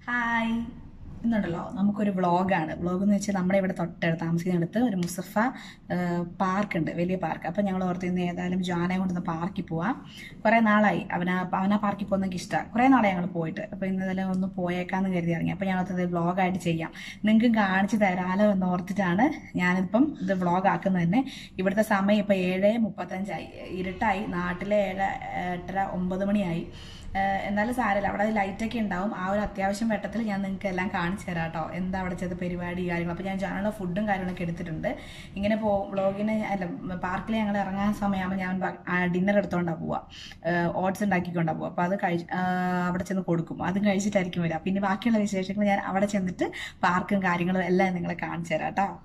Hi ഇന്നുണ്ടല്ലോ നമുക്കൊരു വ്ളോഗാണ് vlog എന്ന് വെച്ചാൽ നമ്മുടെ ഇവിടെ തൊട്ടടുത്ത് താമസിക്കുന്നിടത്ത് ഒരു മുസഫ പാർക്ക് ഉണ്ട് വലിയ പാർക്ക് അപ്പം ഞങ്ങൾ ഓർത്ത് ഇന്ന് ഏതായാലും ജാനെ കൊണ്ടൊന്ന് പാർക്കിൽ പോവാം കുറേ നാളായി അവനാ അവനാ പാർക്കിൽ പോകുന്ന എനിക്ക് ഇഷ്ടമാണ് കുറേ നാളായി ഞങ്ങൾ പോയിട്ട് അപ്പോൾ ഇന്നലെ ഒന്ന് പോയേക്കാന്ന് കരുതി ഇറങ്ങി അപ്പോൾ ഞങ്ങളത് വ്ളോഗായിട്ട് ചെയ്യാം നിങ്ങൾക്കും കാണിച്ചു തരാലോ എന്ന് ഓർത്തിട്ടാണ് ഞാനിപ്പം ഇത് വ്ളോഗ് ആക്കുന്നത് തന്നെ ഇവിടുത്തെ സമയം ഇപ്പോൾ ഏഴ് മുപ്പത്തഞ്ചായി ഇരുട്ടായി നാട്ടിലെ ഏഴ് എട്ടര ഒമ്പത് മണിയായി ഏഹ് എന്നാലും സാരമില്ല അവിടെ ലൈറ്റൊക്കെ ഉണ്ടാവും ആ ഒരു അത്യാവശ്യം വെട്ടത്തിൽ ഞാൻ നിങ്ങൾക്ക് എല്ലാം കാണിച്ചു തരാം കേട്ടോ എന്താ അവിടെ ചെയ്ത പരിപാടി കാര്യങ്ങൾ അപ്പോൾ ഞാൻ ജാനുള്ള ഫുഡും കാര്യങ്ങളൊക്കെ എടുത്തിട്ടുണ്ട് ഇങ്ങനെ പോ വ്ളോഗിന് അല്ല പാർക്കിൽ ഞങ്ങൾ ഇറങ്ങാൻ സമയമാകുമ്പോൾ ഞാൻ ഡിന്നർ എടുത്തോണ്ടാണ് പോവുക ഓട്സ് ഉണ്ടാക്കിക്കൊണ്ടാണ് പോവുക അപ്പോൾ അത് കഴി ആഹ് അവിടെ ചെന്ന് കൊടുക്കും അതും കഴിച്ചിട്ടായിരിക്കും വരിക പിന്നെ ബാക്കിയുള്ള വിശേഷങ്ങൾ ഞാൻ അവിടെ ചെന്നിട്ട് പാർക്കും കാര്യങ്ങളും എല്ലാം നിങ്ങളെ കാണിച്ചു തരാം കേട്ടോ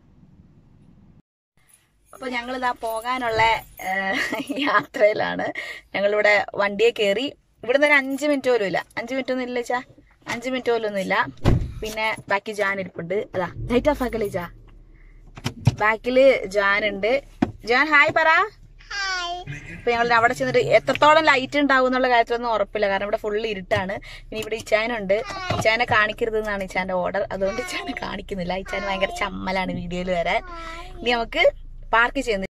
അപ്പോൾ ഞങ്ങളിതാ പോകാനുള്ള ഏഹ്, യാത്രയിലാണ് ഞങ്ങളിവിടെ വണ്ടിയെ കയറി ഇവിടുന്ന് ഒരു അഞ്ച് മിനിറ്റ് പോലും ഇല്ല അഞ്ച് മിനിറ്റ് ഒന്നും ഇല്ല ചാ അഞ്ച് മിനിറ്റ് പോലും ഒന്നും ഇല്ല പിന്നെ ബാക്കി ജാൻ ഇരിപ്പുണ്ട് അതാ ലൈറ്റ് ഓഫ് ആക്കല്ലേ ചാ ബാക്കില് ജാൻ ഉണ്ട് ജാൻ ഹായ് പറ ഇപ്പൊ ഞങ്ങൾ അവിടെ ചെന്നിട്ട് എത്രത്തോളം ലൈറ്റ് ഉണ്ടാവും എന്നുള്ള കാര്യത്തിലൊന്നും ഉറപ്പില്ല കാരണം ഇവിടെ ഫുള്ള് ഇരുട്ടാണ് പിന്നെ ഇവിടെ ഇച്ചാനുണ്ട് ഇച്ചാനെ കാണിക്കരുത് എന്നാണ് ഇച്ചാന്റെ ഓർഡർ അതുകൊണ്ട് ഇച്ചാനെ കാണിക്കുന്നില്ല ഇച്ചാൻ ഭയങ്കര ചമ്മലാണ് വീഡിയോയിൽ വരാൻ ഇനി നമുക്ക് പാർക്ക് ചെയ്യുന്നു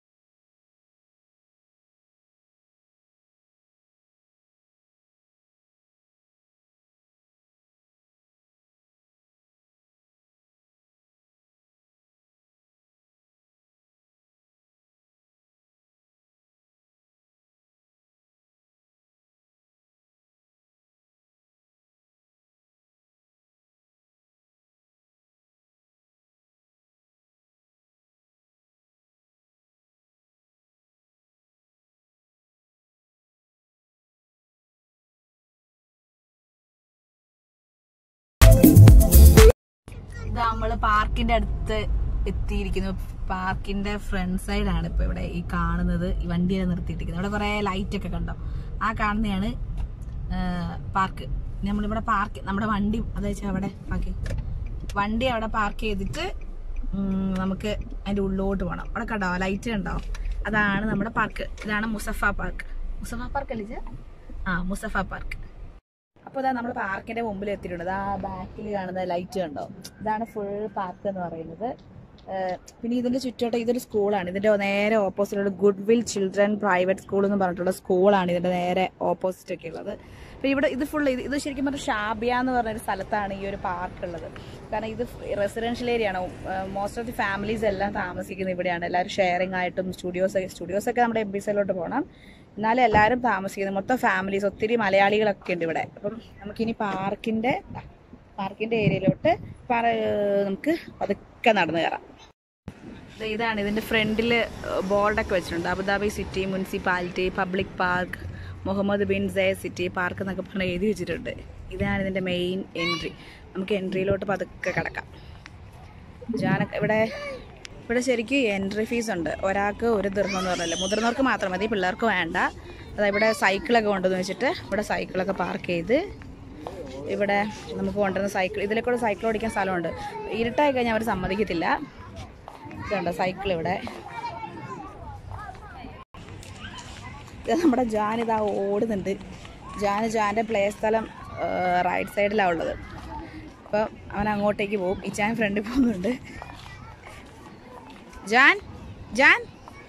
ഇത് നമ്മള് പാർക്കിന്റെ അടുത്ത് എത്തിയിരിക്കുന്നു പാർക്കിന്റെ ഫ്രണ്ട് സൈഡാണ് ഇപ്പൊ ഇവിടെ ഈ കാണുന്നത് ഈ വണ്ടിയെ നിർത്തിയിട്ടിരിക്കുന്നത് ഇവിടെ കുറെ ലൈറ്റ് ഒക്കെ കണ്ടോ ആ കാണുന്നതാണ് പാർക്ക് നമ്മളിവിടെ പാർക്ക് നമ്മുടെ വണ്ടി അതായത് അവിടെ പാർക്ക് വണ്ടി അവിടെ പാർക്ക് ചെയ്തിട്ട് ഉം, നമുക്ക് അതിന്റെ ഉള്ളിലോട്ട് പോകണം അവിടെ കണ്ടോ ലൈറ്റ് കണ്ടോ അതാണ് നമ്മുടെ പാർക്ക് ഇതാണ് മുസഫ പാർക്ക് മുസഫ പാർക്ക് അല്ലേ ഇത്? ആ മുസഫ പാർക്ക് അപ്പോൾ ഇതാ നമ്മൾ പാർക്കിന്റെ മുമ്പിൽ എത്തിയിട്ടുണ്ട് ആ ബാക്കിൽ കാണുന്ന ലൈറ്റ് കണ്ടോ ഇതാണ് ഫുൾ പാർക്ക് എന്ന് പറയുന്നത് ഏഹ് പിന്നെ ഇതിന്റെ ചുറ്റോട്ടം ഇതൊരു സ്കൂളാണ് ഇതിന്റെ നേരെ ഓപ്പോസിറ്റുള്ള good will children private school എന്ന് പറഞ്ഞിട്ടുള്ള സ്കൂളാണ് ഇതിന്റെ നേരെ ഓപ്പോസിറ്റ് ഒക്കെ ഉള്ളത് അപ്പൊ ഇവിടെ ഇത് ഫുൾ ഇത് ശരിക്കും പറഞ്ഞാൽ ഷാബിയ എന്ന് പറഞ്ഞൊരു സ്ഥലത്താണ് ഈ ഒരു പാർക്ക് ഉള്ളത് കാരണം ഇത് റെസിഡൻഷ്യൽ ഏരിയ ആണ് മോസ്റ്റ് ഓഫ് ദി ഫാമിലീസ് എല്ലാം താമസിക്കുന്നത് ഇവിടെയാണ് എല്ലാവരും ഷെയറിംഗ് ആയിട്ടും സ്റ്റുഡിയോസ് സ്റ്റുഡിയോസ് ഒക്കെ നമ്മുടെ എം ബി സിയിലോട്ട് പോകണം എന്നാലും എല്ലാവരും താമസിക്കുന്നത് മൊത്തം ഫാമിലീസ് ഒത്തിരി മലയാളികളൊക്കെ ഉണ്ട് ഇവിടെ അപ്പം നമുക്കിനി പാർക്കിന്റെ പാർക്കിന്റെ ഏരിയയിലോട്ട് പറ- നമുക്ക് പതുക്കെ നടന്നു കയറാം ദേ ഇതാണ് ഇതിന്റെ ഫ്രണ്ടിൽ ബോർഡൊക്കെ വെച്ചിട്ടുണ്ട് Abu Dhabi city municipality public park Mohammed bin സേ സിറ്റി പാർക്ക് എന്നൊക്കെ പറഞ്ഞ് എഴുതി വെച്ചിട്ടുണ്ട് ഇതാണ് ഇതിന്റെ മെയിൻ എൻട്രി നമുക്ക് എൻട്രിയിലോട്ട് പതുക്കെ കിടക്കാം ജാനക്ക് ഇവിടെ ഇവിടെ ശരിക്കും എൻട്രി ഫീസ് ഉണ്ട് ഒരാൾക്ക് ഒരു ദീർഘം എന്ന് പറഞ്ഞല്ലോ മുതിർന്നവർക്ക് മാത്രം മതി പിള്ളേർക്ക് വേണ്ട അതായത് ഇവിടെ സൈക്കിളൊക്കെ കൊണ്ടുവന്ന് വെച്ചിട്ട് ഇവിടെ സൈക്കിളൊക്കെ പാർക്ക് ചെയ്ത് ഇവിടെ നമുക്ക് കൊണ്ടുവരുന്ന സൈക്കിൾ ഇതിലെ കൂടെ സൈക്കിൾ ഓടിക്കാൻ സ്ഥലമുണ്ട് ഇരുട്ടായി കഴിഞ്ഞാൽ അവർ സമ്മതിക്കത്തില്ല ഇതുണ്ട് സൈക്കിൾ ഇവിടെ ഇത് നമ്മുടെ ജാൻ ഇതാ ഓടുന്നുണ്ട് ജാൻ ജാൻ്റെ പ്ലേ സ്ഥലം റൈറ്റ് സൈഡിലാണ് ഉള്ളത് അപ്പം അവൻ അങ്ങോട്ടേക്ക് പോകും ഇച്ചാൻ ഫ്രണ്ടിൽ പോകുന്നുണ്ട് ജാൻ ജാൻ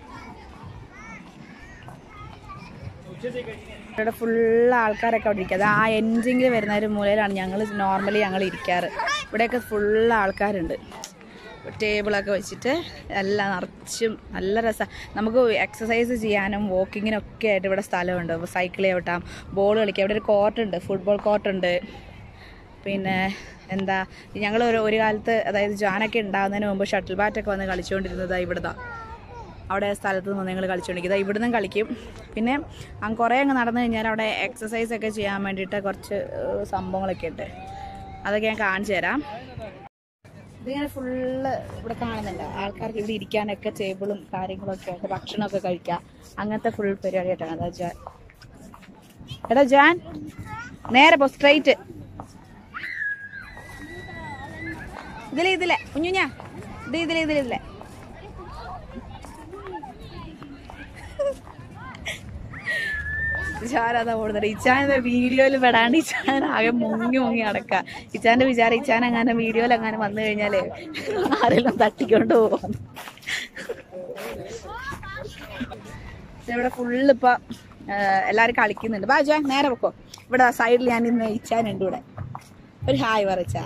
ഇവിടെ ഫുള്ള് ആൾക്കാരൊക്കെ അവിടെ ഇരിക്കുക അത് ആ എൻജിങ്ങിൽ വരുന്ന ഒരു മൂലയിലാണ് ഞങ്ങൾ നോർമലി ഞങ്ങൾ ഇരിക്കാറ് ഇവിടെയൊക്കെ ഫുള്ള് ആൾക്കാരുണ്ട് ടേബിളൊക്കെ വെച്ചിട്ട് എല്ലാം നിറച്ചും നല്ല രസമാണ് നമുക്ക് എക്സസൈസ് ചെയ്യാനും വാക്കിങ്ങിനും ഒക്കെ ആയിട്ട് ഇവിടെ സ്ഥലമുണ്ട് സൈക്കിൾ ചവിട്ടാം ബോൾ കളിക്കാം ഇവിടെ ഒരു കോർട്ടുണ്ട് ഫുട്ബോൾ കോർട്ടുണ്ട് പിന്നെ എന്താ ഞങ്ങൾ ഒരു ഒരു കാലത്ത് അതായത് ജാനൊക്കെ ഉണ്ടാകുന്നതിന് മുമ്പ് ഷട്ടിൽ ബാറ്റൊക്കെ വന്ന് കളിച്ചുകൊണ്ടിരുന്നത് ഇവിടുന്ന് അവിടെ സ്ഥലത്ത് നിന്ന് ഞങ്ങൾ കളിച്ചുകൊണ്ടിരിക്കുക ഇതാ ഇവിടുന്ന് കളിക്കും പിന്നെ അങ്ങ് കുറേ അങ്ങ് നടന്നു കഴിഞ്ഞാൽ അവിടെ എക്സസൈസ് ഒക്കെ ചെയ്യാൻ വേണ്ടിയിട്ട് കുറച്ച് ഏഹ്, സംഭവങ്ങളൊക്കെ ഉണ്ട് അതൊക്കെ ഞാൻ കാണിച്ചു തരാം ഇതിങ്ങനെ ഫുള്ള് ഇവിടെ കാണുന്നുണ്ട് ആൾക്കാർക്ക് ഇവിടെ ഇരിക്കാനൊക്കെ ടേബിളും കാര്യങ്ങളും ഒക്കെ ഉണ്ട് ഭക്ഷണമൊക്കെ കഴിക്കാം അങ്ങനത്തെ ഫുൾ പരിപാടിയായിട്ടാണ് അതാ ജാൻ എടാ ജാൻ നേരെ പോ സ്ട്രൈറ്റ് ഇതിലെ ഇതിലെ കുഞ്ഞുഞ്ഞാ ഇത് ഇതിലെ ഇതിലെ ഇതിലെ ഇച്ചാൻ അതാ ഓടുന്നത് ഇച്ചാൻ വീഡിയോയിൽ പെടാണ്ട് ഇച്ചാൻ ആകെ മുങ്ങി മുങ്ങി നടക്ക ഇച്ചാന്റെ വിചാരം ഇച്ചാൻ അങ്ങനെ വീഡിയോയിൽ അങ്ങനെ വന്നു കഴിഞ്ഞാലേ ആരെല്ലാം തട്ടിക്കൊണ്ട് പോകും ഇവിടെ ഫുള്ള് ഇപ്പൊ ആ, എല്ലാരും കളിക്കുന്നുണ്ട് ബാ ജോ നേരെ വെക്കോ ഇവിടെ സൈഡിൽ ഞാൻ ഇന്ന് ഇച്ചാനുണ്ട് ഇവിടെ ഒരു ഹായ് പറച്ചാ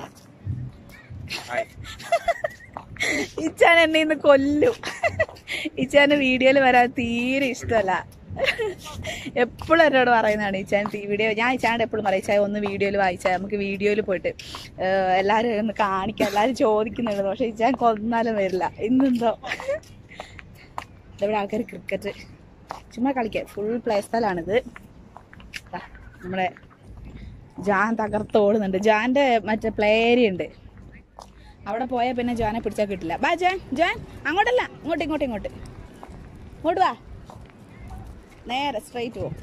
ഇച്ചാൻ എന്നെ ഇന്ന് കൊല്ലും ഇച്ചാന് വീഡിയോയിൽ വരാൻ തീരെ ഇഷ്ടമല്ല എപ്പോഴും എന്നോട് പറയുന്നതാണ് ഇച്ചാൻ വീഡിയോ ഞാൻ ഇച്ചാണ്ട് എപ്പോഴും പറയും ഇച്ചായ ഒന്ന് വീഡിയോയിൽ വായിച്ചാൽ നമുക്ക് വീഡിയോയിൽ പോയിട്ട് ഏഹ്, എല്ലാവരും ഒന്ന് കാണിക്കാം എല്ലാവരും ചോദിക്കുന്നുണ്ട് പക്ഷെ ഇച്ചാൻ കൊന്നാലും വരില്ല ഇന്നെന്തോ ഇവിടെ ആൾക്കാർ ക്രിക്കറ്റ് ചുമ്മാ കളിക്കാം ഫുൾ പ്ലേ സ്ഥലമാണിത് ദാ, നമ്മുടെ ജാൻ തകർത്ത് ഓടുന്നുണ്ട് ജാന്റെ മറ്റേ പ്ലേ ഏരിയ ഉണ്ട് അവിടെ പോയാൽ പിന്നെ ജാനെ പിടിച്ചാൽ കിട്ടില്ല ബാ ജാൻ ജാൻ അങ്ങോട്ടല്ല ഇങ്ങോട്ട് ഇങ്ങോട്ട് ഇങ്ങോട്ട് ഇങ്ങോട്ട് വാ നേരെ സ്ട്രൈറ്റ് പോ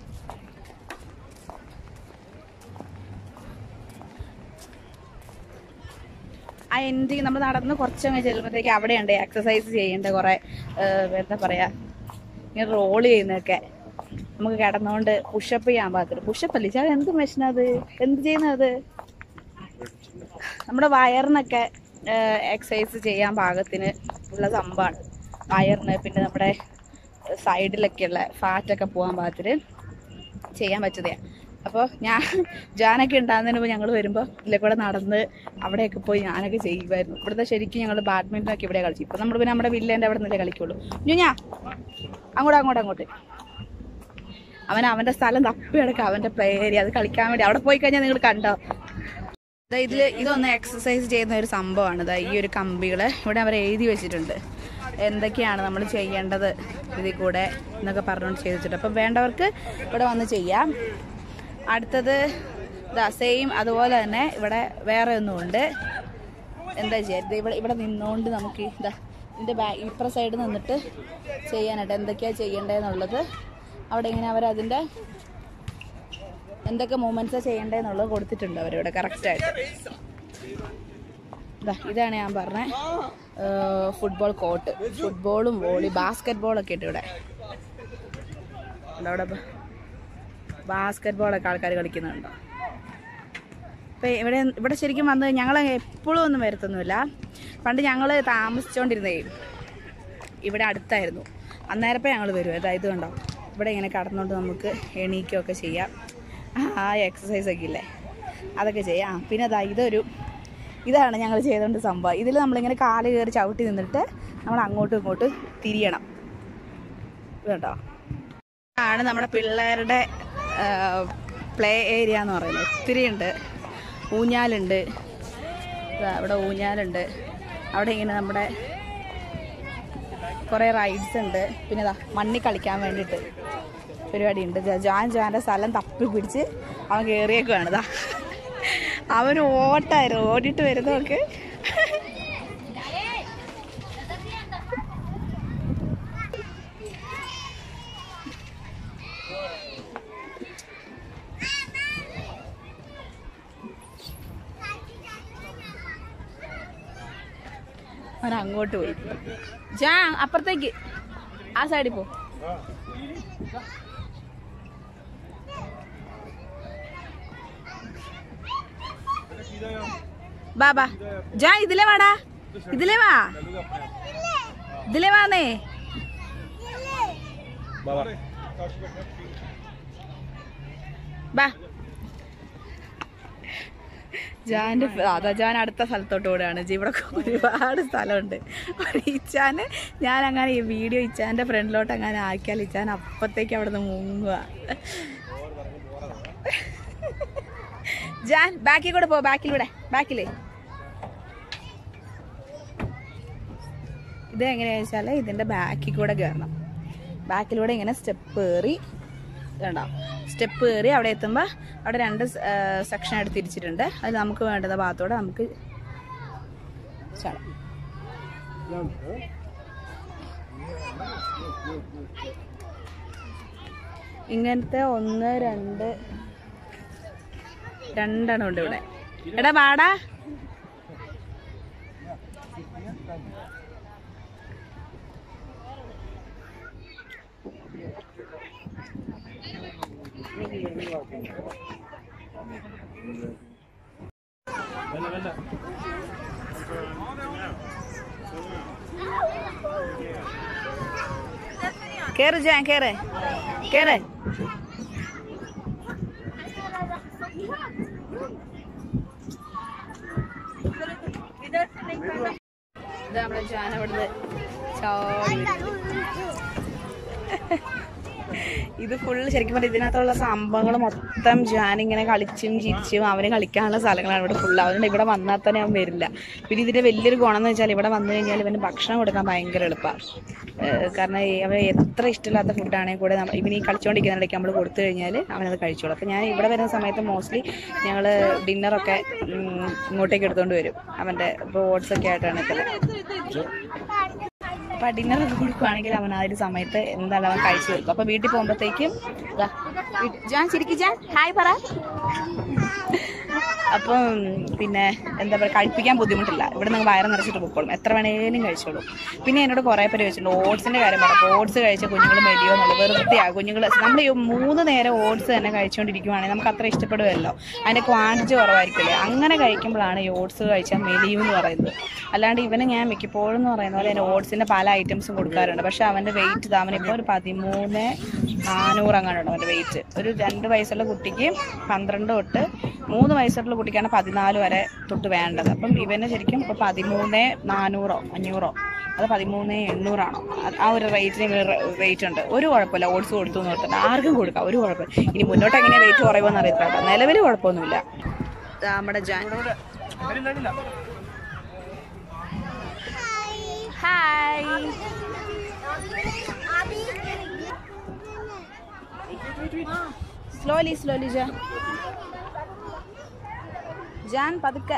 ആ എൻ്റെ നമ്മൾ നടന്ന് കുറച്ചങ്ങ് ചെല്ലുമ്പോഴത്തേക്ക് അവിടെയുണ്ട് എക്സസൈസ് ചെയ്യേണ്ട കുറേ ഏഹ്, എന്താ പറയാ ഇങ്ങനെ റോൾ ചെയ്യുന്നതൊക്കെ നമുക്ക് കിടന്നുകൊണ്ട് പുഷപ്പ് ചെയ്യാൻ പാകത്തിന് പുഷപ്പ് അല്ലേ ചാ എന്ത് മെഷീനത് എന്ത് ചെയ്യുന്നത് നമ്മുടെ വയറിനൊക്കെ എക്സസൈസ് ചെയ്യാൻ പാകത്തിന് ഉള്ള സംഭവമാണ് വയറിന് പിന്നെ നമ്മുടെ സൈഡിലൊക്കെയുള്ള ഫാറ്റൊക്കെ പോകാൻ പാകത്തിന് ചെയ്യാൻ പറ്റുന്നതാണ് അപ്പോൾ ഞാൻ ജാനൊക്കെ ഉണ്ടാകുന്നതിന് മുമ്പ് ഞങ്ങൾ വരുമ്പോൾ ഇതിലെ കൂടെ നടന്ന് അവിടെയൊക്കെ പോയി ഞാനൊക്കെ ചെയ്യുമായിരുന്നു ഇവിടുത്തെ ശരിക്കും ഞങ്ങൾ ബാഡ്മിൻ്റൺ ഇവിടെ കളിച്ചു ഇപ്പം നമ്മൾ പിന്നെ നമ്മുടെ വില്ലേൻ്റെ അവിടെ നിന്നല്ലേ കളിക്കുള്ളൂ ഞാ അങ്ങോട്ട് അങ്ങോട്ട് അങ്ങോട്ട് അവൻ അവൻ്റെ സ്ഥലം തപ്പി കിടക്കുക അവൻ്റെ പ്ലേ ഏരിയ അത് കളിക്കാൻ വേണ്ടി അവിടെ പോയി കഴിഞ്ഞാൽ നിങ്ങൾ കണ്ടോ ദാ ഇതില് ഇതൊന്ന് എക്സസൈസ് ചെയ്യുന്ന ഒരു സംഭവമാണ് ദാ ഈ ഒരു കമ്പികള് ഇവിടെ അവർ എഴുതി വെച്ചിട്ടുണ്ട് എന്തൊക്കെയാണ് നമ്മൾ ചെയ്യേണ്ടത് ഇതിൽ കൂടെ എന്നൊക്കെ പറഞ്ഞുകൊണ്ട് ചെയ്ത് വെച്ചിട്ട് അപ്പം വേണ്ടവർക്ക് ഇവിടെ വന്ന് ചെയ്യാം അടുത്തത് ഇതാ സെയിം അതുപോലെ തന്നെ ഇവിടെ വേറെ ഒന്നുമുണ്ട് എന്താ ചെയ്യുക ഇവിടെ ഇവിടെ നിന്നുകൊണ്ട് നമുക്ക് ഇതാ ഇതിൻ്റെ ബാ ഇപ്പുറ സൈഡ് നിന്നിട്ട് ചെയ്യാനായിട്ട് എന്തൊക്കെയാണ് ചെയ്യേണ്ടതെന്നുള്ളത് അവിടെ ഇങ്ങനെ അവരതിൻ്റെ എന്തൊക്കെ മൂമെന്റ്സ് ചെയ്യേണ്ടതെന്നുള്ളത് കൊടുത്തിട്ടുണ്ട് അവരിവിടെ കറക്റ്റായിട്ട് ഇതാ ഇതാണ് ഞാൻ പറഞ്ഞ ഫുട്ബോൾ കോർട്ട് ഫുട്ബോളും വോളി ബാസ്കറ്റ് ബോളൊക്കെ ഉണ്ട് ഇവിടെ ഉണ്ട് അവിടെ ബാസ്കറ്റ് ബോളൊക്കെ ആൾക്കാർ കളിക്കുന്നുണ്ടോ ഇപ്പം ഇവിടെ ഇവിടെ ശരിക്കും വന്ന് ഞങ്ങൾ എപ്പോഴും ഒന്നും വരത്തൊന്നുമില്ല പണ്ട് ഞങ്ങൾ താമസിച്ചുകൊണ്ടിരുന്നേ ഇവിടെ അടുത്തായിരുന്നു അന്നേരപ്പം ഞങ്ങൾ വരും അതായത് കണ്ടോ ഇവിടെ ഇങ്ങനെ കടന്നുകൊണ്ട് നമുക്ക് എണീക്കുകയൊക്കെ ചെയ്യാം ആ എക്സസൈസ് ഒക്കെ ഇല്ലേ അതൊക്കെ ചെയ്യാം ആ, പിന്നെ അതാ ഇതൊരു ഇതാണ് ഞങ്ങൾ ചെയ്തുകൊണ്ട് സംഭവം ഇതിൽ നമ്മളിങ്ങനെ കാല് കയറി ചവിട്ടി നിന്നിട്ട് നമ്മൾ അങ്ങോട്ടും ഇങ്ങോട്ടും തിരിയണം ഇതുണ്ടോ ആണ് നമ്മുടെ പിള്ളേരുടെ പ്ലേ ഏരിയ എന്ന് പറയുന്നത് ഒത്തിരി ഉണ്ട് ഊഞ്ഞാലുണ്ട് ദാ ഇവിടെ ഊഞ്ഞാലുണ്ട് അവിടെ ഇങ്ങനെ നമ്മുടെ കുറേ റൈഡ്സ് ഉണ്ട് പിന്നെ ഇതാ മണ്ണി കളിക്കാൻ വേണ്ടിയിട്ട് പരിപാടി ഉണ്ട് ജാൻ ജാൻ്റെ സ്ഥലം തപ്പി പിടിച്ച് അവൻ കയറിയേക്കുവാണ് ഇതാ അവന് ഓട്ടായിരുന്നു ഓടിയിട്ട് വരുന്നതൊക്കെ അവൻ അങ്ങോട്ട് പോയി ജാ അപ്പുറത്തേക്ക് ആ സൈഡിൽ പോ ബാ ബാ ജാ ഇതിലെ വാടാ ഇതിലെ വാ ഇതിലെ വാന്നേ ബാ ജാന്റെ അതാ ജാൻ അടുത്ത സ്ഥലത്തോട്ട് ഓടുകയാണ് ജി ഇവിടെ ഒരുപാട് സ്ഥലമുണ്ട് ഒരു ഇച്ചാന് ഞാൻ അങ്ങനെ ഈ വീഡിയോ ഇച്ചാന്റെ ഫ്രണ്ടിലോട്ട് അങ്ങനെ ആക്കിയാൽ ഇച്ചാൻ അപ്പത്തേക്ക് അവിടെ നിന്ന് മുങ്ങുക ജാൻ ബാക്കിൽ കൂടെ പോ ബാക്കിലൂടെ ബാക്കിലേ ഇത് എങ്ങനെയാണെന്ന് വെച്ചാൽ ഇതിൻ്റെ ബാക്കിൽ കൂടെ കയറണം ബാക്കിലൂടെ ഇങ്ങനെ സ്റ്റെപ്പ് കയറി കണ്ടോ സ്റ്റെപ്പ് കയറി അവിടെ എത്തുമ്പോൾ അവിടെ രണ്ട് സെക്ഷൻ ആയിട്ട് തിരിച്ചിട്ടുണ്ട് അതിൽ നമുക്ക് വേണ്ടുന്ന ഭാഗത്തോടെ നമുക്ക് ചാടാം ഇങ്ങനത്തെ ഒന്ന് രണ്ട് രണ്ടെണ്ണം ഉണ്ട് ഇവിടെ എടാ വാടാ കേറ് ജാൻ കേറ് കേറ് ഇത് നമ്മുടെ ജാൻ അവിടുന്ന് ചാടി ഇത് ഫുള്ള് ശരിക്കും പറഞ്ഞാൽ ഇതിനകത്തുള്ള സംഭവങ്ങൾ മൊത്തം ജാൻ ഇങ്ങനെ കളിച്ചും ചിരിച്ചും അവന് കളിക്കാനുള്ള സ്ഥലങ്ങളാണ് ഇവിടെ ഫുള്ള് അതുകൊണ്ട് ഇവിടെ വന്നാൽ തന്നെ അവൻ വരില്ല പിന്നെ ഇതിന്റെ വലിയൊരു ഗുണം എന്ന് വെച്ചാൽ ഇവിടെ വന്നു കഴിഞ്ഞാൽ ഇവന് ഭക്ഷണം കൊടുക്കാൻ ഭയങ്കര എളുപ്പമാണ് കാരണം ഈ അവൻ എത്ര ഇഷ്ടമില്ലാത്ത ഫുഡാണെങ്കിൽ കൂടെ നമ്മ- ഇവന് ഈ കളിച്ചുകൊണ്ടിരിക്കുന്നിടയ്ക്ക് നമ്മൾ കൊടുത്തു കഴിഞ്ഞാൽ അവനത് കഴിച്ചോളും അപ്പം ഞാൻ ഇവിടെ വരുന്ന സമയത്ത് മോസ്റ്റ്ലി ഞങ്ങൾ ഡിന്നറൊക്കെ ഉം, ഇങ്ങോട്ടേക്ക് എടുത്തുകൊണ്ട് വരും അവൻ്റെ ഇപ്പോൾ ഓട്സ് ഒക്കെ ആയിട്ടാണ് എത്തുന്നത് അപ്പൊ ഡിന്നറൊക്കെ കൊടുക്കുവാണെങ്കിൽ അവൻ ആ ഒരു സമയത്ത് എന്താണ് അവൻ കഴിച്ചു തീർക്കും അപ്പൊ വീട്ടിൽ പോകുമ്പോഴത്തേക്കും ദാ, വീ- ജാൻ ചിരിക്കും ജാൻ ഹായ് പറ അപ്പം പിന്നെ എന്താ പറയുക കഴിപ്പിക്കാൻ ബുദ്ധിമുട്ടില്ല ഇവിടെ നിങ്ങൾ വയറ് നിറച്ചിട്ട് പൊക്കോളും എത്ര വേണേലും കഴിച്ചോളൂ പിന്നെ എന്നോട് കുറേ പേര് ചോദിച്ചിട്ടുണ്ട് ഓട്സിന്റെ കാര്യം പറഞ്ഞു ഓട്സ് കഴിച്ച കുഞ്ഞുങ്ങൾ മെലിയോ എന്നുള്ളത് വെറുതെയാ കുഞ്ഞുങ്ങൾ നമ്മൾ ഈ മൂന്ന് നേരം ഓട്സ് തന്നെ കഴിച്ചുകൊണ്ടിരിക്കുവാണെങ്കിൽ നമുക്ക് അത്ര ഇഷ്ടപ്പെടുമല്ലോ അതിന്റെ ക്വാണ്ടിറ്റി കുറവായിരിക്കില്ലേ അങ്ങനെ കഴിക്കുമ്പോഴാണ് ഈ ഓട്സ് കഴിച്ചാൽ മെലിയും എന്ന് പറയുന്നത് അല്ലാണ്ട് ഇവന് ഞാൻ മിക്കപ്പോഴും എന്ന് പറയുന്ന പോലെ എൻ്റെ ഓട്സിന്റെ പല ഐറ്റംസും കൊടുക്കാറുണ്ട് പക്ഷെ അവന്റെ വെയിറ്റ് ഇതാ അവനിപ്പോൾ ഒരു പതിമൂന്ന് നാനൂറ് അങ്ങാനുണ്ട് അവന്റെ വെയിറ്റ് ഒരു രണ്ട് വയസ്സുള്ള കുട്ടിക്ക് പന്ത്രണ്ട് തൊട്ട് മൂന്ന് വയസ്സുള്ള കുട്ടിക്കാണ് പതിനാല് വരെ തൊട്ട് വേണ്ടത് അപ്പം ഇവന് ശരിക്കും ഇപ്പോൾ പതിമൂന്ന് നാനൂറോ അഞ്ഞൂറോ അത് പതിമൂന്ന് എണ്ണൂറാണോ അത് ആ ഒരു റേറ്റിന് വെയിറ്റ് ഉണ്ട് ഒരു കുഴപ്പമില്ല ഓട്സ് കൊടുത്തു എന്ന് പറഞ്ഞിട്ട് ആർക്കും കൊടുക്കാം ഒരു കുഴപ്പമില്ല ഇനി മുന്നോട്ട് എങ്ങനെ വെയിറ്റ് കുറയുമെന്ന് അറിയത്തില്ല കേട്ടോ നിലവിൽ കുഴപ്പമൊന്നുമില്ല ദാ നമ്മുടെ ജാൻ ഹായ് സ്ലോലി സ്ലോലി ജാൻ ജാൻ പതുക്കെ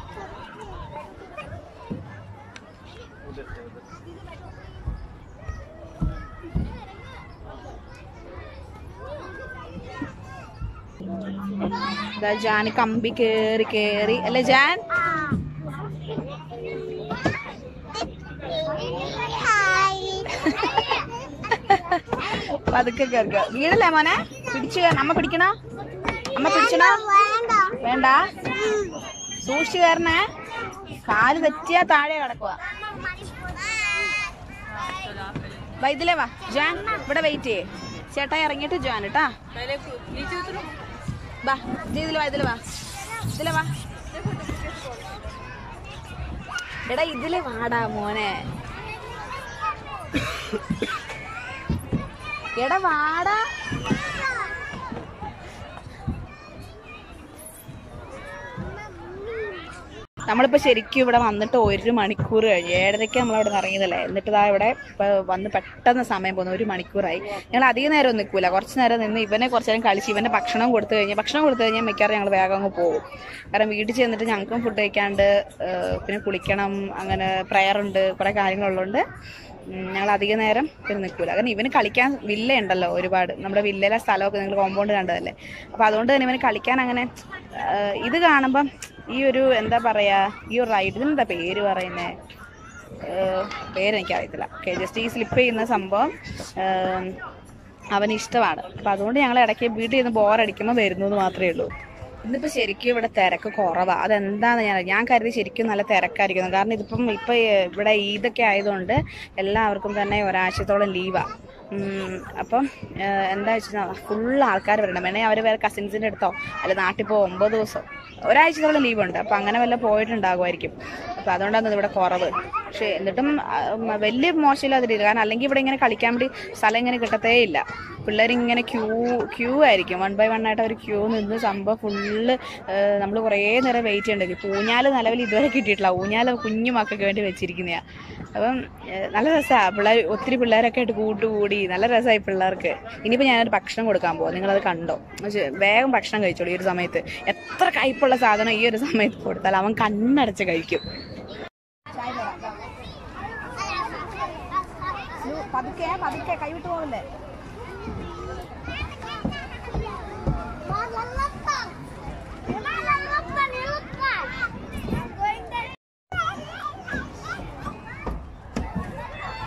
ദാ ജാൻ കമ്പി കേറി കേറി അല്ലേ ജാൻ പതുക്കെ കേറുക വീടല്ലേ മോനെ പിടിച്ചു കയറണം അമ്മ പിടിക്കണോ അമ്മ പിടിച്ചണോ വേണ്ട സൂക്ഷിച്ചു കയറണേ കാല് തെറ്റിയാ താഴെ കിടക്കുക വാ ഇതിലേ വാ ജാൻ ഇവിടെ വെയിറ്റ് ചെയ്യേ ചേട്ടാ ഇറങ്ങിയിട്ട് ജാൻ കേട്ടാ വാ ഇത് ഇതില് വാ ഇതില് വാ ഇതിലെ വാ എടാ ഇതിലെ വാടാ മോനെ എടാ വാടാ നമ്മളിപ്പോ ശരിക്കും ഇവിടെ വന്നിട്ട് ഒരു മണിക്കൂർ കഴിഞ്ഞു ഏഴരയ്ക്ക് നമ്മളവിടെ നിന്ന് ഇറങ്ങിയതല്ലേ എന്നിട്ട് ഇതാ ഇവിടെ ഇപ്പൊ വന്ന് പെട്ടെന്ന് സമയം പോകുന്നു ഒരു മണിക്കൂറായി ഞങ്ങൾ അധിക നേരം ഒന്നും നിൽക്കൂല കുറച്ച് നേരം നിന്ന് ഇവനെ കുറച്ച് നേരം കളിച്ച് ഇവന്റെ ഭക്ഷണം കൊടുത്തു കഴിഞ്ഞാൽ ഭക്ഷണം കൊടുത്തു കഴിഞ്ഞാൽ മിക്കവാറും ഞങ്ങൾ വേഗം അങ്ങ് പോകും കാരണം വീട്ടിൽ ചെന്നിട്ട് ഞങ്ങൾക്കും ഫുഡ് കഴിക്കാണ്ട് ഏഹ് പിന്നെ കുളിക്കണം അങ്ങനെ prayer ഉണ്ട് കുറെ കാര്യങ്ങളുള്ളതുകൊണ്ട് ഞങ്ങൾ അധിക നേരം പിന്നെ നിൽക്കൂല കാരണം ഇവന് കളിക്കാൻ വില്ല ഉണ്ടല്ലോ ഒരുപാട് നമ്മുടെ വില്ലയിലെ സ്ഥലമൊക്കെ നിങ്ങൾ കോമ്പൗണ്ട് കണ്ടതല്ലേ അപ്പൊ അതുകൊണ്ട് തന്നെ ഇവന് കളിക്കാൻ അങ്ങനെ ഏഹ് ഇത് കാണുമ്പം ഈ ഒരു എന്താ പറയാ ഈ ഒരു റൈഡ് ഇതിനെന്താ പേര് പറയുന്നേ ഏഹ് പേര് എനിക്കറിയത്തില്ല ഓക്കെ ജസ്റ്റ് ഈ സ്ലിപ്പ് ചെയ്യുന്ന സംഭവം ഏഹ് അവന് ഇഷ്ടമാണ് അപ്പൊ അതുകൊണ്ട് ഞങ്ങൾ ഇടയ്ക്ക് വീട്ടിൽ നിന്ന് ബോറടിക്കുമ്പോൾ വരുന്നു എന്ന് മാത്രമേ ഉള്ളൂ ഇന്നിപ്പോ ശരിക്കും ഇവിടെ തിരക്ക് കുറവാ അതെന്താന്ന് ഞാൻ ഞാൻ കരുതി ശരിക്കും നല്ല തിരക്കായിരിക്കുന്നു കാരണം ഇതിപ്പം ഇപ്പൊ ഇവിടെ ഈദൊക്കെ ആയതുകൊണ്ട് എല്ലാവർക്കും തന്നെ ഒരാഴ്ചത്തോളം ലീവാ ഉം, അപ്പം ഏഹ്, എന്താ വെച്ചാൽ ഫുൾ ആൾക്കാർ വരണം വേണേ അവർ വേറെ കസിൻസിൻ്റെ അടുത്തോ അല്ല നാട്ടിൽ പോകും ഒമ്പത് ദിവസം ഒരാഴ്ചത്തോളം ലീവുണ്ട് അപ്പം അങ്ങനെ വല്ല പോയിട്ടുണ്ടാകുമായിരിക്കും അപ്പം അതുകൊണ്ടാണ് ഇവിടെ കുറവ് പക്ഷേ എന്നിട്ടും ആ, ഉം, വലിയ മോശമില്ലാതിരിക്കില്ല കാരണം അല്ലെങ്കിൽ ഇവിടെ ഇങ്ങനെ കളിക്കാൻ വേണ്ടി സ്ഥലം ഇങ്ങനെ കിട്ടത്തേ ഇല്ല പിള്ളേരിങ്ങനെ ക്യൂ ക്യൂ ആയിരിക്കും വൺ ബൈ വൺ ആയിട്ട് അവർ ക്യൂ നിന്ന് സംഭവം ഫുള്ള് നമ്മൾ കുറേ നേരം വെയിറ്റ് ചെയ്യണ്ടേ ഇപ്പം ഊഞ്ഞാൽ നിലവിൽ ഇതുവരെ കിട്ടിയിട്ടില്ല ഊഞ്ഞാൽ കുഞ്ഞു മക്കൾക്ക് വേണ്ടി വെച്ചിരിക്കുന്നതാണ് അപ്പം ഏഹ്, നല്ല രസമാണ് പിള്ളേർ ഒത്തിരി പിള്ളേരൊക്കെ ആയിട്ട് കൂട്ടുകൂടി നല്ല രസമായി പിള്ളേർക്ക് ഇനിയിപ്പോൾ ഞാനൊരു ഭക്ഷണം കൊടുക്കാൻ പോകും നിങ്ങളത് കണ്ടോ പക്ഷേ വേഗം ഭക്ഷണം കഴിച്ചോളൂ ഈ ഒരു സമയത്ത് എത്ര കയ്പുള്ള സാധനം ഈ ഒരു സമയത്ത് കൊടുത്താൽ അവൻ കണ്ണടച്ച് കഴിക്കും പതുക്കെ പതുക്കെ കൈവിട്ട് പോകല്ലേ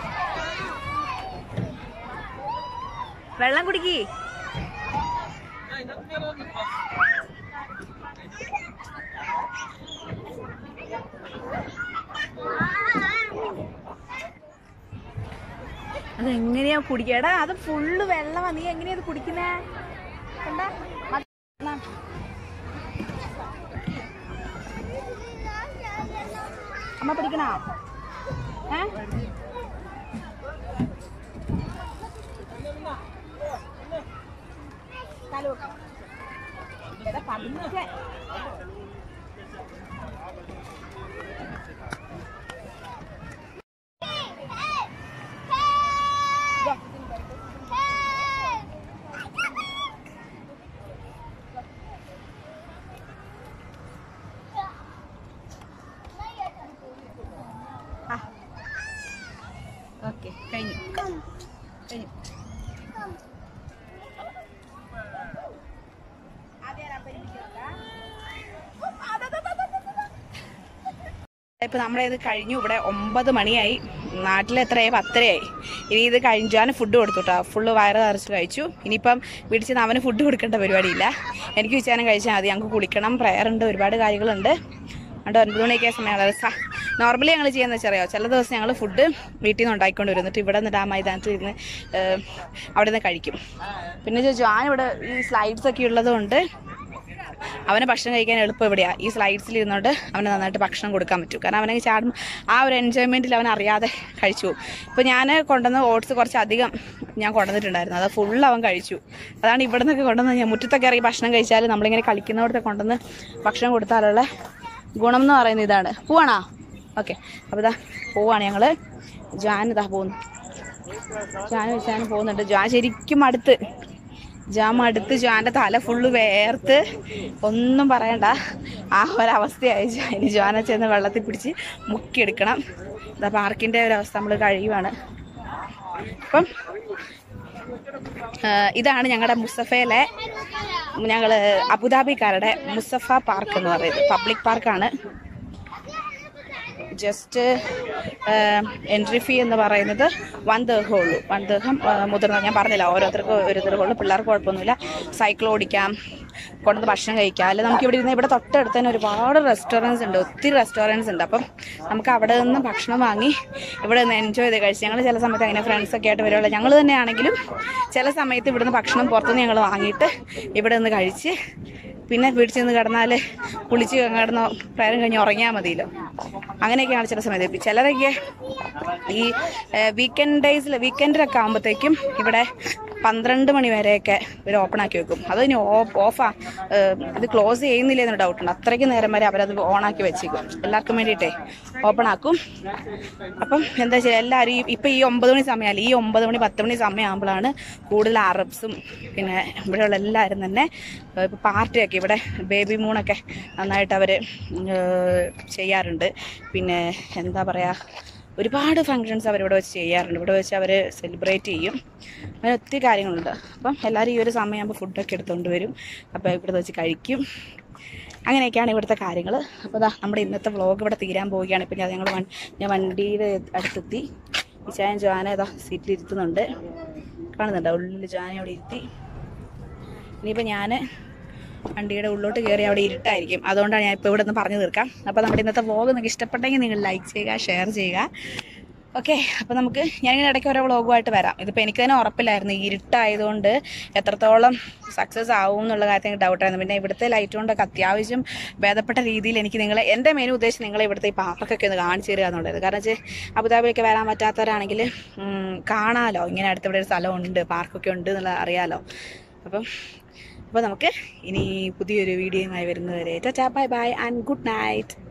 വെള്ളം കുടിക്കി അത് എങ്ങനെയാ കുടിക്കുക എടാ അത് ഫുള്ള് വെള്ളമാ നീ എങ്ങനെയാ അത് കുടിക്കുന്നേ കണ്ടാ? മ- ന്നാ. അമ്മ പിടിക്കണോ ഏ കാല് വെക്കാം. എടാ പതുക്കെ ഓക്കെ കഴിഞ്ഞു കഴിഞ്ഞു ഇപ്പൊ നമ്മളെ ഇത് കഴിഞ്ഞു ഇവിടെ ഒമ്പത് മണിയായി നാട്ടിൽ എത്രയായി പത്തരയായി ഇനി ഇത് കഴിഞ്ഞാൽ ഫുഡ് കൊടുത്തുട്ടോ ഫുള്ള് വയറ് നിറച്ച് കഴിച്ചു ഇനിയിപ്പം വീട്ടിൽ ചെന്ന് അവന് ഫുഡ് കൊടുക്കേണ്ട പരിപാടിയില്ല എനിക്ക് ഉച്ചാനം കഴിച്ചാൽ മതി ഞങ്ങൾക്ക് കുളിക്കണം പ്രയർ ഉണ്ട് ഒരുപാട് കാര്യങ്ങളുണ്ട് അതുകൊണ്ട് ഒൻപത് മണിയൊക്കെ സമയമുള്ള നോർമലി ഞങ്ങൾ ചെയ്യുന്നത് വെച്ചറിയോ ചില ദിവസം ഞങ്ങൾ ഫുഡ് വീട്ടിൽ നിന്ന് ഉണ്ടാക്കിക്കൊണ്ട് വരും എന്നിട്ട് ഇവിടെ നിന്നിട്ട് ആ മൈതാനത്ത് ഇരുന്ന് ഏഹ്, അവിടെ നിന്ന് കഴിക്കും പിന്നെ ചോദിച്ചു ഞാനിവിടെ ഈ സ്ലൈഡ്സ് ഒക്കെ ഉള്ളത് കൊണ്ട് അവന് ഭക്ഷണം കഴിക്കാൻ എളുപ്പം എവിടെയാ ഈ സ്ലൈഡ്സിൽ ഇരുന്നുകൊണ്ട് അവന് നന്നായിട്ട് ഭക്ഷണം കൊടുക്കാൻ പറ്റും കാരണം അവനെ ചാടും ആ ഒരു എൻജോയ്മെൻറ്റിൽ അവൻ അറിയാതെ കഴിച്ചു പോകും ഇപ്പോൾ ഞാൻ കൊണ്ടുവന്ന ഓട്സ് കുറച്ച് അധികം ഞാൻ കൊണ്ടുവന്നിട്ടുണ്ടായിരുന്നു അത് ഫുൾ അവൻ കഴിച്ചു അതാണ് ഇവിടെ നിന്നൊക്കെ കൊണ്ടുവന്ന് ഞാൻ മുറ്റത്തൊക്കെ ഇറങ്ങി ഭക്ഷണം കഴിച്ചാൽ നമ്മളിങ്ങനെ കളിക്കുന്നിടത്ത് കൊണ്ടുവന്ന് ഭക്ഷണം കൊടുത്താലുള്ള ഗുണം എന്ന് പറയുന്നത് ഇതാണ് പോവാണോ ഓക്കെ അപ്പോൾ ഇതാ പോവാണ് ഞങ്ങൾ ജാൻ ഇതാ പോകുന്നു ജാൻ വെച്ചാൻ പോകുന്നുണ്ട് ജാൻ ശരിക്കും അടുത്ത് ജാം അടുത്ത് ജോന്റെ തല ഫുള്ള് വേർത്ത് ഒന്നും പറയണ്ട ആ ഒരവസ്ഥയായി ഇനി ജോനെ ചെന്ന് വെള്ളത്തിൽ പിടിച്ച് മുക്കിയെടുക്കണം ഇതാ പാർക്കിന്റെ ഒരവസ്ഥ നമ്മൾ കഴിയുവാണ് അപ്പം ആ, ഇതാണ് ഞങ്ങളുടെ മുസഫയിലെ ഞങ്ങൾ അബുദാബിക്കാരുടെ മുസഫ പാർക്ക് എന്ന് പറയുന്നത് പബ്ലിക് പാർക്കാണ് ജസ്റ്റ് എൻട്രി ഫീ എന്ന് പറയുന്നത് വൺ ദീർഘം ഉള്ളൂ വൺ ദീർഘം ആ, മുതിർന്ന ഞാൻ പറഞ്ഞില്ല ഓരോരുത്തർക്കും ഒരു ദീർഘമുള്ളൂ പിള്ളേർക്ക് കുഴപ്പമൊന്നുമില്ല സൈക്കിൾ ഓടിക്കാം കൊണ്ടുവന്ന് ഭക്ഷണം കഴിക്കാം അല്ലെ നമുക്ക് ഇവിടെ ഇരുന്ന് ഇവിടെ തൊട്ടടുത്ത് തന്നെ ഒരുപാട് റെസ്റ്റോറൻറ്റ്സ് ഉണ്ട് ഒത്തിരി റെസ്റ്റോറൻറ്റ്സ് ഉണ്ട് അപ്പം നമുക്ക് അവിടെ നിന്ന് ഭക്ഷണം വാങ്ങി ഇവിടെ നിന്ന് എൻജോയ് ചെയ്ത് കഴിച്ച് ഞങ്ങൾ ചില സമയത്ത് അങ്ങനെ ഫ്രണ്ട്സൊക്കെ ആയിട്ട് വരുവുള്ളൂ ഞങ്ങൾ തന്നെയാണെങ്കിലും ചില സമയത്ത് ഇവിടുന്ന് ഭക്ഷണം പുറത്തുനിന്ന് ഞങ്ങൾ വാങ്ങിയിട്ട് ഇവിടെ നിന്ന് കഴിച്ച് പിന്നെ വീട്ടിൽ ചെന്ന് കിടന്നാൽ കുളിച്ച് കിടന്നോ പ്രായം കഴിഞ്ഞ് ഉറങ്ങിയാൽ മതിയല്ലോ അങ്ങനെയൊക്കെയാണ് ചില സമയത്ത് ഇപ്പം ചിലരൊക്കെ ഈ വീക്കെൻഡ് ഡേയ്സിൽ വീക്കെൻഡിലൊക്കെ ആകുമ്പോഴത്തേക്കും ഇവിടെ പന്ത്രണ്ട് മണി വരെയൊക്കെ ഇവർ ഓപ്പൺ ആക്കി വെക്കും അത് ഇനി ഓഫാ ഇത് ക്ലോസ് ചെയ്യുന്നില്ല എന്നൊരു ഡൗട്ടുണ്ട് അത്രയ്ക്ക് നേരം വരെ അവരത് ഓണാക്കി വെച്ചേക്കും എല്ലാവർക്കും വേണ്ടിയിട്ടേ ഓപ്പൺ ആക്കും അപ്പം എന്താ വെച്ചാൽ എല്ലാവരും ഈ ഇപ്പം ഈ ഒമ്പത് മണി സമയമല്ല ഈ ഒമ്പത് മണി പത്ത് മണി സമയമാകുമ്പോഴാണ് കൂടുതൽ അറബ്സും പിന്നെ ഇവിടെയുള്ള എല്ലാവരും തന്നെ ഇപ്പോൾ പാർട്ടിയൊക്കെ ഇവിടെ ബേബി മൂണൊക്കെ നന്നായിട്ട് അവർ ചെയ്യാറുണ്ട് പിന്നെ എന്താ പറയുക ഒരുപാട് ഫങ്ഷൻസ് അവരിവിടെ വെച്ച് ചെയ്യാറുണ്ട് ഇവിടെ വെച്ച് അവർ സെലിബ്രേറ്റ് ചെയ്യും അങ്ങനെ ഒത്തിരി കാര്യങ്ങളുണ്ട് അപ്പം എല്ലാവരും ഈ ഒരു സമയമാകുമ്പോൾ ഫുഡൊക്കെ എടുത്തുകൊണ്ട് വരും അപ്പോൾ ഇവിടെ വെച്ച് കഴിക്കും അങ്ങനെയൊക്കെയാണ് ഇവിടുത്തെ കാര്യങ്ങൾ അപ്പോൾ ദാ നമ്മുടെ ഇന്നത്തെ വ്ളോഗ് ഇവിടെ തീരാൻ പോവുകയാണ് ഇപ്പം ഞാൻ ഞങ്ങൾ ഞാൻ വണ്ടിയുടെ അടുത്തെത്തി ഇച്ചായൻ ജോന ഇതാ സീറ്റിൽ ഇരുത്തുന്നുണ്ട് കാണുന്നുണ്ടോ ഉള്ളിൽ ജോന അവിടെ ഇരുത്തി ഇനിയിപ്പോൾ ഞാൻ വണ്ടിയുടെ ഉള്ളോട്ട് കയറി അവിടെ ഇരുട്ടായിരിക്കും അതുകൊണ്ടാണ് ഞാൻ ഇപ്പോൾ ഇവിടെ നിന്ന് പറഞ്ഞു തീർക്കാം അപ്പോൾ നമ്മുടെ ഇന്നത്തെ വ്ളോഗ് നിങ്ങൾക്ക് ഇഷ്ടപ്പെട്ടെങ്കിൽ നിങ്ങൾ ലൈക്ക് ചെയ്യുക ഷെയർ ചെയ്യുക ഓക്കെ അപ്പോൾ നമുക്ക് ഞാനിങ്ങനെ ഇടയ്ക്ക് ഓരോ വ്ളോഗുമായിട്ട് വരാം ഇതിപ്പോൾ എനിക്ക് തന്നെ ഉറപ്പില്ലായിരുന്നു ഈ ഇരുട്ടായതുകൊണ്ട് എത്രത്തോളം സക്സസ് ആവും എന്നുള്ള കാര്യത്തിൽ എനിക്ക് ഡൗട്ടായിരുന്നു പിന്നെ ഇവിടുത്തെ ലൈറ്റ് കൊണ്ടൊക്കെ അത്യാവശ്യം ഭേദപ്പെട്ട രീതിയിൽ എനിക്ക് നിങ്ങളെ എൻ്റെ മെയിൻ ഉദ്ദേശം നിങ്ങളെ ഇവിടുത്തെ ഈ പാർക്കൊക്കെ ഒന്ന് കാണിച്ചു തരിക എന്നുള്ളത് കാരണം വെച്ചാൽ അബുദാബിയിലൊക്കെ വരാൻ പറ്റാത്തവരാണെങ്കിൽ ഉം, കാണാലോ ഇങ്ങനെ അടുത്ത് ഇവിടെ ഒരു സ്ഥലമുണ്ട് പാർക്കൊക്കെ ഉണ്ട് എന്നുള്ളത് അറിയാലോ അപ്പം അപ്പോൾ നമുക്ക് ഇനി പുതിയൊരു വീഡിയോയുമായി വരുന്നവരെ tata bye bye and good night